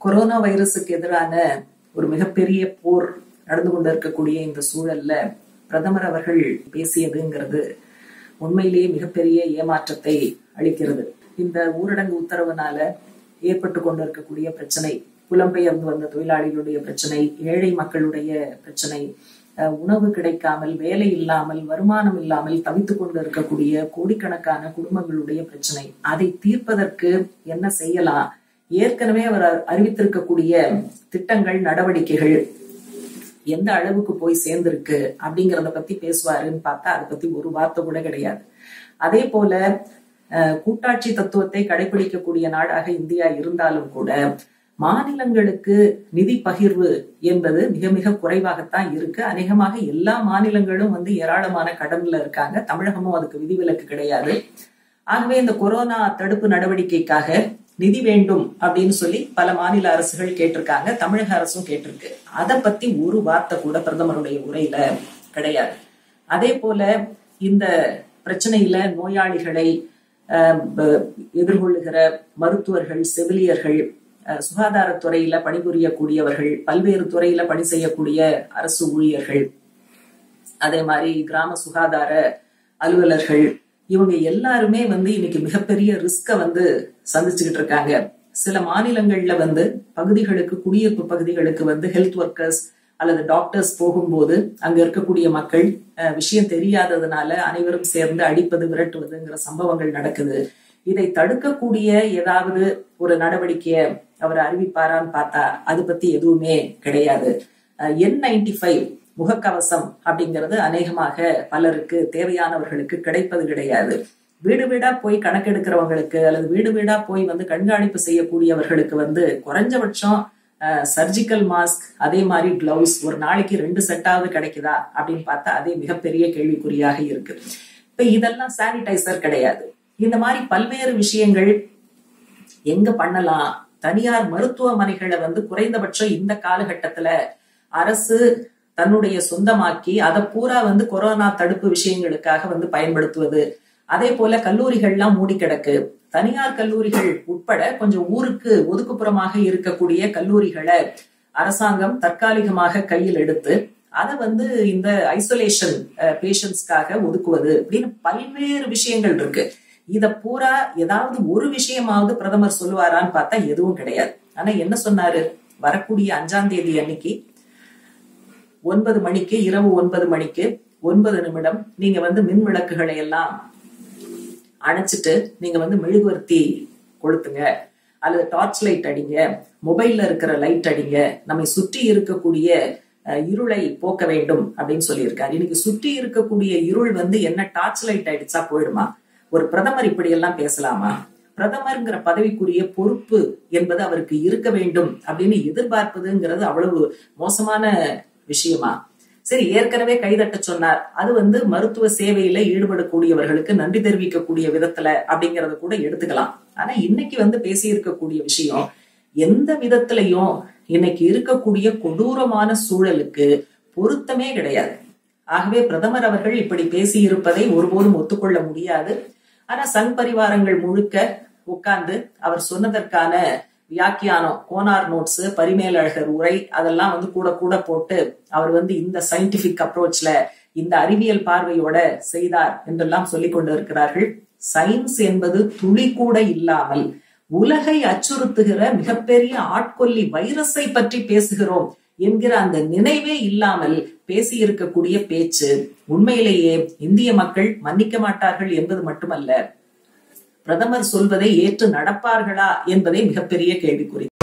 corona வைரஸுக்கு எதிரான ஒரு மிகப்பெரிய போர் நடந்து கொண்டிருக்கக்கூடிய இந்த சூழல்ல பிரதமர் அவர்கள் பேசியதுங்கிறது உண்மையிலேயே மிகப்பெரிய ஏமாற்றத்தை அளிக்கிறது இந்த ஊரடங்கு உத்தரவுனால ஏற்பட்டு கொண்டிருக்கக்கூடிய பிரச்சனை புலம்பெயர்ந்து வந்த தொழிலாளிகளுடைய பிரச்சனை ஏழை மக்களுடைய பிரச்சனை உணவு கிடைக்காமல் வேலை இல்லாமல் வருமானம் இல்லாமல் தவித்துக் கொண்டு இருக்கக்கூடிய கோடிக்கணக்கான குடும்பங்களுடைய பிரச்சனை அதை தீர்ப்பதற்கு என்ன செய்யலாம் ஏற்கனவே அவர் அறிவித்திருக்கக்கூடிய திட்டங்கள் நடவடிக்கைகள் எந்த அளவுக்கு போய் சேர்ந்திருக்கு அப்படிங்கறத பத்தி பேசுவாருன்னு பார்த்தா அதை பத்தி ஒரு வார்த்தை கூட கிடையாது அதே போல கூட்டாட்சி தத்துவத்தை கடைபிடிக்கக்கூடிய நாடாக இந்தியா இருந்தாலும் கூட மாநிலங்களுக்கு நிதி பகிர்வு என்பது மிக மிக குறைவாகத்தான் இருக்கு அநேகமாக எல்லா மாநிலங்களும் வந்து ஏராளமான கடன்ல இருக்காங்க தமிழகமும் அதுக்கு விதிவிலக்கு கிடையாது ஆகவே இந்த கொரோனா தடுப்பு நடவடிக்கைக்காக நிதி வேண்டும் அப்படின்னு சொல்லி பல மாநில அரசுகள் கேட்டிருக்காங்க தமிழக அரசும் கேட்டிருக்கு அதை பத்தி ஒரு வார்த்தை கூட பிரதமருடைய உரையில கிடையாது அதே போல இந்த பிரச்சனையில நோயாளிகளை எதிர்கொள்ளுகிற மருத்துவர்கள் செவிலியர்கள் சுகாதாரத்துறையில பணிபுரியக்கூடியவர்கள் பல்வேறு துறையில பணி செய்யக்கூடிய அரசு ஊழியர்கள் அதே மாதிரி கிராம சுகாதார அலுவலர்கள் இவங்க எல்லாருமே வந்து இன்னைக்கு மிகப்பெரிய ரிஸ்க வந்து சந்திச்சுக்கிட்டு இருக்காங்க சில மாநிலங்கள்ல வந்து பகுதிகளுக்கு குடியிருப்பு பகுதிகளுக்கு வந்து ஹெல்த் ஒர்க்கர்ஸ் அல்லது டாக்டர்ஸ் போகும்போது அங்க இருக்கக்கூடிய மக்கள் விஷயம் தெரியாததுனால அனைவரும் சேர்ந்து அடிப்பது விரட்டுவதுங்கிற சம்பவங்கள் நடக்குது இதை தடுக்கக்கூடிய ஏதாவது ஒரு நடவடிக்கைய அவர் அறிவிப்பாரான்னு பார்த்தா அது பத்தி எதுவுமே கிடையாது என் நைன்டி ஃபைவ் முகக்கவசம் அப்படிங்கிறது அநேகமாக பலருக்கு தேவையானவர்களுக்கு கிடைப்பது கிடையாது வீடு வீடா போய் கணக்கெடுக்கிறவங்களுக்கு அல்லது வீடு வீடா போய் வந்து கண்காணிப்பு செய்யக்கூடியவர்களுக்கு வந்து குறைஞ்சபட்சம் சர்ஜிக்கல் மாஸ்க் அதே மாதிரி கிளவுஸ் ஒரு நாளைக்கு ரெண்டு செட்டாவது கிடைக்குதா அப்படின்னு பார்த்தா அதே மிகப்பெரிய கேள்விக்குறியாக இருக்கு இப்ப இதெல்லாம் சானிடைசர் கிடையாது இந்த மாதிரி பல்வேறு விஷயங்கள் எங்க பண்ணலாம் தனியார் மருத்துவமனைகளை வந்து குறைந்தபட்சம் இந்த காலகட்டத்துல அரசு தன்னுடைய சொந்தமாக்கி அதை பூரா வந்து கொரோனா தடுப்பு விஷயங்களுக்காக வந்து பயன்படுத்துவது அதே போல கல்லூரிகள்லாம் மூடி கிடக்கு தனியார் கல்லூரிகள் உட்பட கொஞ்சம் ஊருக்கு ஒதுக்குப்புறமாக இருக்கக்கூடிய கல்லூரிகளை அரசாங்கம் தற்காலிகமாக கையில் எடுத்து அதை வந்து இந்த ஐசோலேஷன் பேஷண்ட்ஸ்க்காக ஒதுக்குவது அப்படின்னு பல்வேறு விஷயங்கள் இருக்கு இத பூரா ஏதாவது ஒரு விஷயமாவது பிரதமர் சொல்லுவாரான்னு பார்த்தா எதுவும் கிடையாது ஆனா என்ன சொன்னாரு வரக்கூடிய அஞ்சாம் தேதி அன்னைக்கு ஒன்பது மணிக்கு இரவு ஒன்பது மணிக்கு ஒன்பது நிமிடம் நீங்க வந்து மின் விளக்குகளை எல்லாம் அணைச்சிட்டு நீங்க வந்து மெழுகுவர்த்தி கொளுத்துங்க அல்லது டார்ச் லைட் அடிங்க மொபைல்ல இருக்கிற லைட் அடிங்க நம்மை சுற்றி இருக்கக்கூடிய இருளை போக்க வேண்டும் அப்படின்னு சொல்லியிருக்காரு இன்னைக்கு சுற்றி இருக்கக்கூடிய இருள் வந்து என்ன டார்ச் லைட் அடிச்சா போயிடுமா ஒரு பிரதமர் இப்படி எல்லாம் பேசலாமா பிரதமர்ங்கிற பதவிக்குரிய பொறுப்பு என்பது அவருக்கு இருக்க வேண்டும் அப்படின்னு எதிர்பார்ப்பதுங்கிறது அவ்வளவு மோசமான விஷயமா சரி ஏற்கனவே கைதட்ட சொன்னார் அது வந்து மருத்துவ சேவையில ஈடுபடக்கூடியவர்களுக்கு நன்றி தெரிவிக்கக்கூடிய விதத்துல அப்படிங்கறத கூட எடுத்துக்கலாம் ஆனா இன்னைக்கு வந்து பேசி இருக்கக்கூடிய விஷயம் எந்த விதத்திலையும் இன்னைக்கு இருக்கக்கூடிய கொடூரமான சூழலுக்கு பொருத்தமே கிடையாது ஆகவே பிரதமர் அவர்கள் இப்படி பேசி இருப்பதை ஒருபோதும் ஒத்துக்கொள்ள முடியாது ஆனா சங் பரிவாரங்கள் முழுக்க உட்கார்ந்து அவர் சொன்னதற்கான வியாக்கியானம் கோனார் நோட்ஸ் பரிமேலழகர் உரை அதெல்லாம் வந்து கூட கூட போட்டு அவர் வந்து இந்த சயின்டிபிக் அப்ரோச்ல இந்த அறிவியல் பார்வையோட செய்தார் என்றெல்லாம் சொல்லிக் கொண்டு இருக்கிறார்கள் சயின்ஸ் என்பது துளி கூட இல்லாமல் உலகை அச்சுறுத்துகிற மிகப்பெரிய ஆட்கொல்லி வைரஸை பற்றி பேசுகிறோம் என்கிற அந்த நினைவே இல்லாமல் பேசி இருக்கக்கூடிய பேச்சு உண்மையிலேயே இந்திய மக்கள் மன்னிக்க மாட்டார்கள் என்பது மட்டுமல்ல பிரதமர் சொல்வதை ஏற்று நடப்பார்களா என்பதே மிகப்பெரிய கேள்விக்குறி